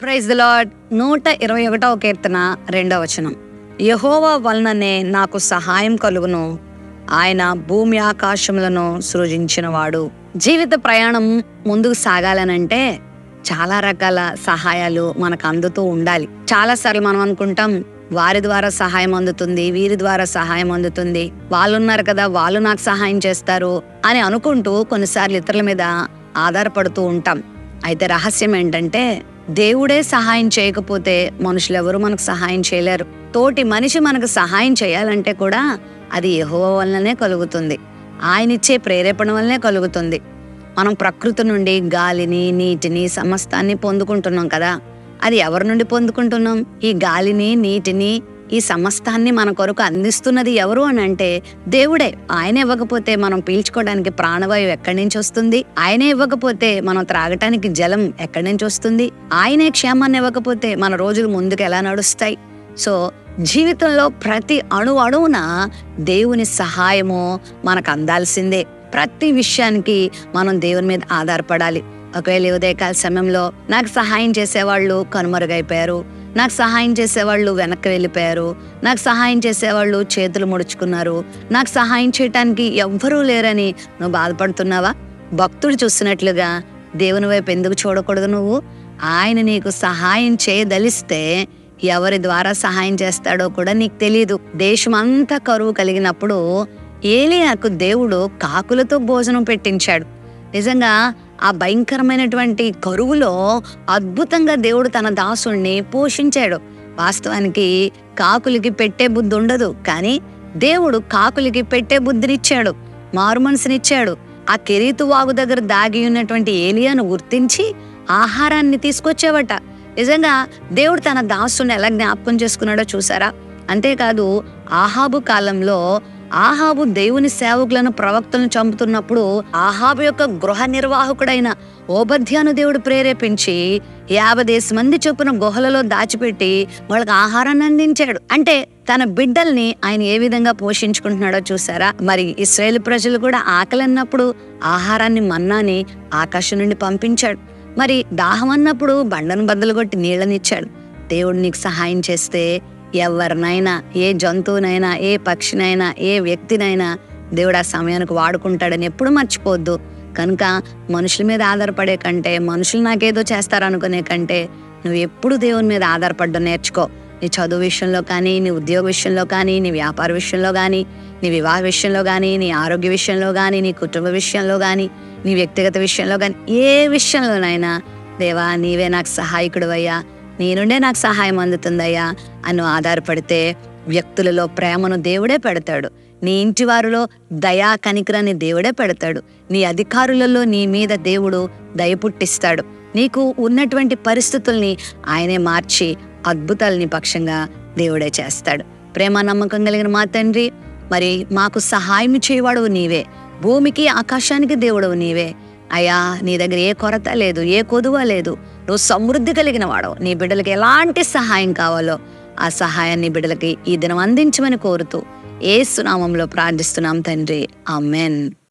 praise the lord నూట ఇరవై ఒకటవ కీర్తన రెండవ వచనం యహోవా వలననే నాకు సహాయం కలుగును ఆయన భూమి ఆకాశములను సృజించినవాడు జీవిత ప్రయాణం ముందుకు సాగాలనంటే చాలా రకాల సహాయాలు మనకు అందుతూ ఉండాలి చాలా సార్లు మనం అనుకుంటాం వారి ద్వారా సహాయం అందుతుంది వీరి ద్వారా సహాయం అందుతుంది వాళ్ళు ఉన్నారు కదా వాళ్ళు నాకు సహాయం చేస్తారు అని అనుకుంటూ కొన్నిసార్లు ఇతరుల మీద ఆధారపడుతూ ఉంటాం అయితే రహస్యం ఏంటంటే దేవుడే సహాయం చేయకపోతే మనుషులు ఎవరు మనకు సహాయం చేయలేరు తోటి మనిషి మనకు సహాయం చేయాలంటే కూడా అది యెహోవా వల్లనే కలుగుతుంది ఆయన ఇచ్చే ప్రేరేపణ వల్లనే కలుగుతుంది మనం ప్రకృతి నుండి గాలిని నీటిని సమస్తాన్ని పొందుకుంటున్నాం కదా అది ఎవరి నుండి పొందుకుంటున్నాం ఈ గాలిని నీటిని ఈ సమస్తాన్ని మన కొరకు అందిస్తున్నది ఎవరు అని అంటే దేవుడే ఆయన ఇవ్వకపోతే మనం పీల్చుకోవడానికి ప్రాణవాయువు ఎక్కడి నుంచి వస్తుంది ఆయనే ఇవ్వకపోతే మనం త్రాగటానికి జలం ఎక్కడి నుంచి వస్తుంది ఆయనే క్షేమాన్ని ఇవ్వకపోతే మన రోజులు ముందుకు ఎలా నడుస్తాయి సో జీవితంలో ప్రతి అణు అణువున దేవుని సహాయము మనకు అందాల్సిందే ప్రతి విషయానికి మనం దేవుని మీద ఆధారపడాలి ఒకవేళ ఈ ఉదయకాల సమయంలో నాకు సహాయం చేసేవాళ్ళు కనుమరుగైపోయారు నాకు సహాయం చేసేవాళ్ళు వెనక్కి వెళ్ళిపోయారు నాకు సహాయం చేసేవాళ్ళు చేతులు ముడుచుకున్నారు నాకు సహాయం చేయటానికి ఎవ్వరూ లేరని నువ్వు బాధపడుతున్నావా భక్తుడు చూస్తున్నట్లుగా దేవుని వైపు ఎందుకు చూడకూడదు నువ్వు ఆయన నీకు సహాయం చేయదలిస్తే ఎవరి ద్వారా సహాయం చేస్తాడో కూడా నీకు తెలియదు దేశమంతా కరువు కలిగినప్పుడు ఏలియాకు దేవుడు కాకులతో భోజనం పెట్టించాడు నిజంగా ఆ భయంకరమైనటువంటి కరువులో అద్భుతంగా దేవుడు తన దాసుణ్ణి పోషించాడు వాస్తవానికి కాకులకి పెట్టే బుద్ధి ఉండదు కానీ దేవుడు కాకులకి పెట్టే బుద్ధినిచ్చాడు మారు మనసునిచ్చాడు ఆ కెరీతు వాగు దగ్గర దాగి ఉన్నటువంటి ఏలియాను గుర్తించి ఆహారాన్ని తీసుకొచ్చేవట నిజంగా దేవుడు తన దాసుని ఎలా జ్ఞాపకం చేసుకున్నాడో చూసారా అంతేకాదు ఆహాబు కాలంలో ఆహాబు దేవుని సేవకులను ప్రవక్తలను చంపుతున్నప్పుడు ఆహాబు యొక్క గృహ నిర్వాహకుడైన ఓబధ్యాను దేవుడు ప్రేరేపించి యాభై దేశ మంది చొప్పున గుహలలో దాచిపెట్టి వాళ్ళకి ఆహారాన్ని అందించాడు అంటే తన బిడ్డల్ని ఆయన ఏ విధంగా పోషించుకుంటున్నాడో చూసారా మరి ఇస్రాయేల్ ప్రజలు కూడా ఆకలి అన్నప్పుడు ఆహారాన్ని మన్నాని ఆకాశం నుండి పంపించాడు మరి దాహం అన్నప్పుడు బండను బద్దలు కొట్టి నీళ్ళనిచ్చాడు దేవుడు నీకు సహాయం చేస్తే ఎవరినైనా ఏ జంతువునైనా ఏ పక్షినైనా ఏ వ్యక్తినైనా దేవుడు ఆ సమయానికి వాడుకుంటాడని ఎప్పుడు మర్చిపోవద్దు కనుక మనుషుల మీద ఆధారపడే కంటే మనుషులు నాకేదో చేస్తారనుకునే కంటే నువ్వు ఎప్పుడు దేవుని మీద ఆధారపడడం నేర్చుకో నీ చదువు విషయంలో కానీ నీ ఉద్యోగ విషయంలో కానీ నీ వ్యాపార విషయంలో కానీ నీ వివాహ విషయంలో కానీ నీ ఆరోగ్య విషయంలో కానీ నీ కుటుంబ విషయంలో కానీ నీ వ్యక్తిగత విషయంలో కానీ ఏ విషయంలోనైనా దేవా నీవే నాకు సహాయకుడు అయ్యా నీ నుండే నాకు సహాయం అందుతుందయ్యా అని నువ్వు ఆధారపడితే వ్యక్తులలో ప్రేమను దేవుడే పెడతాడు నీ ఇంటి వారిలో దయా కనికరాన్ని దేవుడే పెడతాడు నీ అధికారులలో నీ మీద దేవుడు దయ పుట్టిస్తాడు నీకు ఉన్నటువంటి పరిస్థితుల్ని ఆయనే మార్చి అద్భుతాలు నీ పక్షంగా దేవుడే చేస్తాడు ప్రేమ నమ్మకం కలిగిన మా తండ్రి మరి మాకు సహాయం చేయవాడు నీవే భూమికి ఆకాశానికి దేవుడవు నీవే అయ్యా నీ దగ్గర ఏ కొరత లేదు ఏ కొదువ లేదు నువ్వు సమృద్ధి కలిగిన వాడవు నీ బిడ్డలకి ఎలాంటి సహాయం కావాలో ఆ సహాయాన్ని బిడ్డలకి ఈ దినం అందించమని కోరుతూ ఏ సునామంలో ప్రార్థిస్తున్నాం తండ్రి ఆమెన్